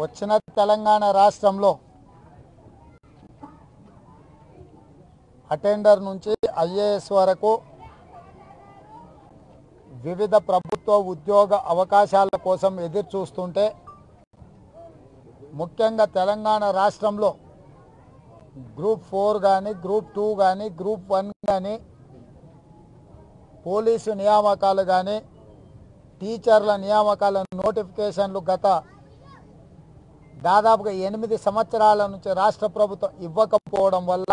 వచ్చిన తెలంగాణ రాష్ట్రంలో అటెండర్ నుంచి ఐఏఎస్ వరకు వివిధ ప్రభుత్వ ఉద్యోగ అవకాశాల కోసం ఎదురు చూస్తుంటే ముఖ్యంగా తెలంగాణ రాష్ట్రంలో గ్రూప్ ఫోర్ కానీ గ్రూప్ టూ కానీ గ్రూప్ వన్ కానీ పోలీసు నియామకాలు కానీ టీచర్ల నియామకాల నోటిఫికేషన్లు గత దాదాపుగా ఎనిమిది సంవత్సరాల నుంచి రాష్ట్ర ప్రభుత్వం ఇవ్వకపోవడం వల్ల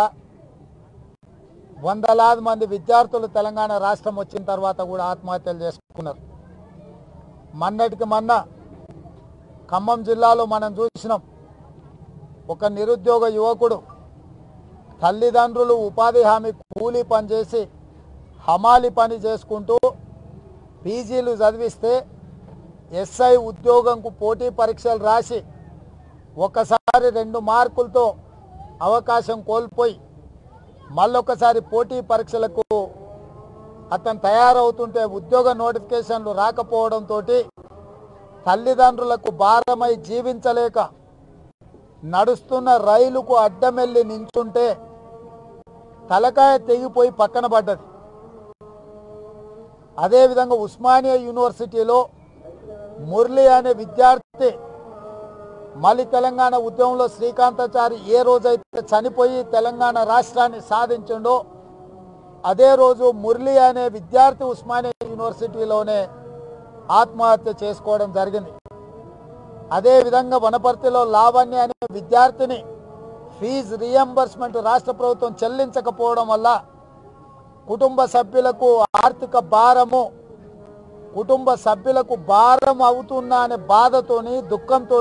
వందలాది మంది విద్యార్థులు తెలంగాణ రాష్ట్రం వచ్చిన తర్వాత కూడా ఆత్మహత్యలు చేసుకున్నారు మొన్నటికి మొన్న ఖమ్మం జిల్లాలో మనం చూసినాం ఒక నిరుద్యోగ యువకుడు తల్లిదండ్రులు ఉపాధి హామీ కూలీ పని చేసి హమాలి పని చేసుకుంటూ పీజీలు చదివిస్తే ఎస్ఐ ఉద్యోగంకు పోటీ పరీక్షలు రాసి ఒకసారి రెండు మార్కులతో అవకాశం కోల్పోయి మళ్ళొకసారి పోటీ పరీక్షలకు అతను తయారవుతుంటే ఉద్యోగ నోటిఫికేషన్లు రాకపోవడంతో తల్లిదండ్రులకు భారమై జీవించలేక నడుస్తున్న రైలుకు అడ్డమెల్లి నించుంటే తలకాయ తెగిపోయి పక్కన పడ్డది అదేవిధంగా ఉస్మానియా యూనివర్సిటీలో మురళి అనే విద్యార్థి మళ్ళీ తెలంగాణ ఉద్యమంలో శ్రీకాంతాచారి ఏ రోజైతే చనిపోయి తెలంగాణ రాష్ట్రాన్ని సాధించిండో అదే రోజు మురళి అనే విద్యార్థి ఉస్మానియా యూనివర్సిటీలోనే ఆత్మహత్య చేసుకోవడం జరిగింది అదేవిధంగా వనపర్తిలో లావణ్య అనే విద్యార్థిని ఫీజు రియంబర్స్మెంట్ రాష్ట్ర ప్రభుత్వం చెల్లించకపోవడం వల్ల కుటుంబ సభ్యులకు ఆర్థిక భారము కుటుంబ సభ్యులకు భారం అవుతున్నా అనే బాధతోని దుఃఖంతో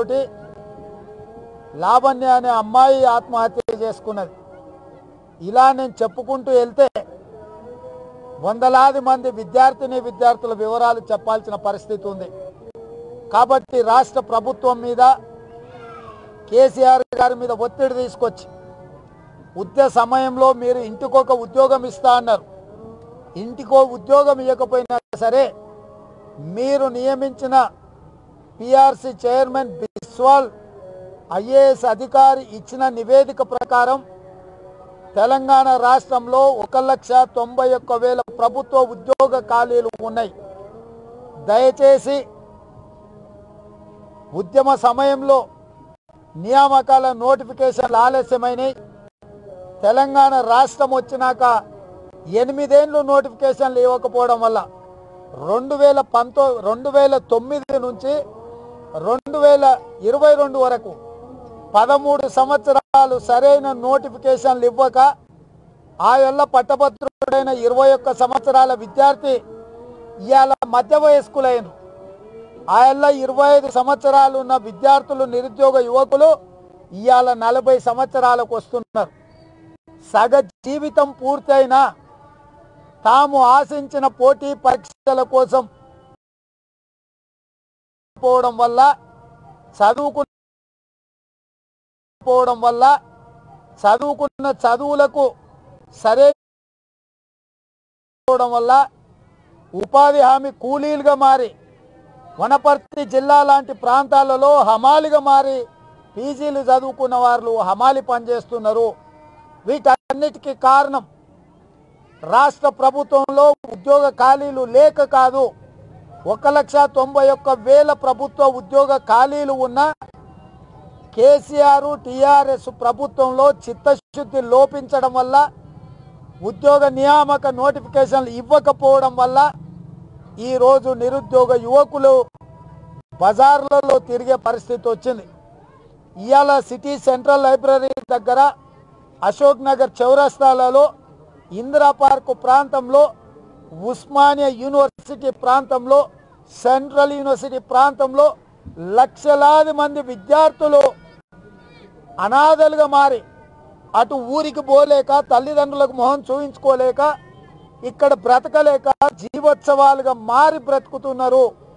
లావణ్య అనే అమ్మాయి ఆత్మహత్య చేసుకున్నది ఇలా నేను చెప్పుకుంటూ వెళ్తే వందలాది మంది విద్యార్థిని విద్యార్థుల వివరాలు చెప్పాల్సిన పరిస్థితి ఉంది కాబట్టి రాష్ట్ర ప్రభుత్వం మీద కేసీఆర్ గారి మీద ఒత్తిడి తీసుకొచ్చి ఉద్య సమయంలో మీరు ఇంటికొక ఉద్యోగం ఇస్తా అన్నారు ఇంటికో ఉద్యోగం ఇవ్వకపోయినా సరే మీరు నియమించిన పిఆర్సి చైర్మన్ బిస్వాల్ ఐఏఎస్ అధికారి ఇచ్చిన నివేదిక ప్రకారం తెలంగాణ రాష్ట్రంలో ఒక లక్ష తొంభై ఒక్క వేల ప్రభుత్వ ఉద్యోగ ఖాళీలు ఉన్నాయి దయచేసి ఉద్యమ సమయంలో నియామకాల నోటిఫికేషన్లు ఆలస్యమైనవి తెలంగాణ రాష్ట్రం వచ్చినాక ఎనిమిదేండ్లు నోటిఫికేషన్లు ఇవ్వకపోవడం వల్ల రెండు వేల పంతో రెండు వేల తొమ్మిది నుంచి రెండు వేల ఇరవై రెండు వరకు పదమూడు సంవత్సరాలు సరైన నోటిఫికేషన్లు ఇవ్వక ఆ యొల్ల పట్టభద్రుడైన ఇరవై ఒక్క సంవత్సరాల విద్యార్థి ఇవాళ మధ్య వయస్కులైన ఆ యొల్ల ఇరవై ఐదు సంవత్సరాలు ఉన్న విద్యార్థులు నిరుద్యోగ యువకులు ఇవాళ నలభై సంవత్సరాలకు వస్తున్నారు సగ జీవితం పూర్తయినా తాము ఆశించిన పోటీ పరీక్షల కోసం పోవడం వల్ల చదువుకుపోవడం వల్ల చదువుకున్న చదువులకు సరే పోవడం వల్ల ఉపాధి హామీ కూలీలుగా మారి వనపర్తి జిల్లా లాంటి ప్రాంతాలలో హమాలిగా మారి పీజీలు చదువుకున్న వాళ్ళు హమాలి పనిచేస్తున్నారు వీటన్నిటికీ కారణం రాష్ట్ర ప్రభుత్వంలో ఉద్యోగ ఖాళీలు లేక కాదు ఒక లక్ష తొంభై ఒక్క వేల ప్రభుత్వ ఉద్యోగ ఖాళీలు ఉన్న కేసీఆర్ టీఆర్ఎస్ ప్రభుత్వంలో చిత్తశుద్ధి లోపించడం వల్ల ఉద్యోగ నియామక నోటిఫికేషన్లు ఇవ్వకపోవడం వల్ల ఈరోజు నిరుద్యోగ యువకులు బజార్లలో తిరిగే పరిస్థితి వచ్చింది ఇవాళ సిటీ సెంట్రల్ లైబ్రరీ దగ్గర అశోక్ నగర్ చౌరస్తాలలో ఇందిరా పార్క్ ప్రాంతంలో ఉస్మానియా యూనివర్సిటీ ప్రాంతంలో సెంట్రల్ యూనివర్సిటీ ప్రాంతంలో లక్షలాది మంది విద్యార్థులు అనాథలుగా మారి అటు ఊరికి పోలేక తల్లిదండ్రులకు మొహం చూయించుకోలేక ఇక్కడ బ్రతకలేక జీవోత్సవాలుగా మారి బ్రతుకుతున్నారు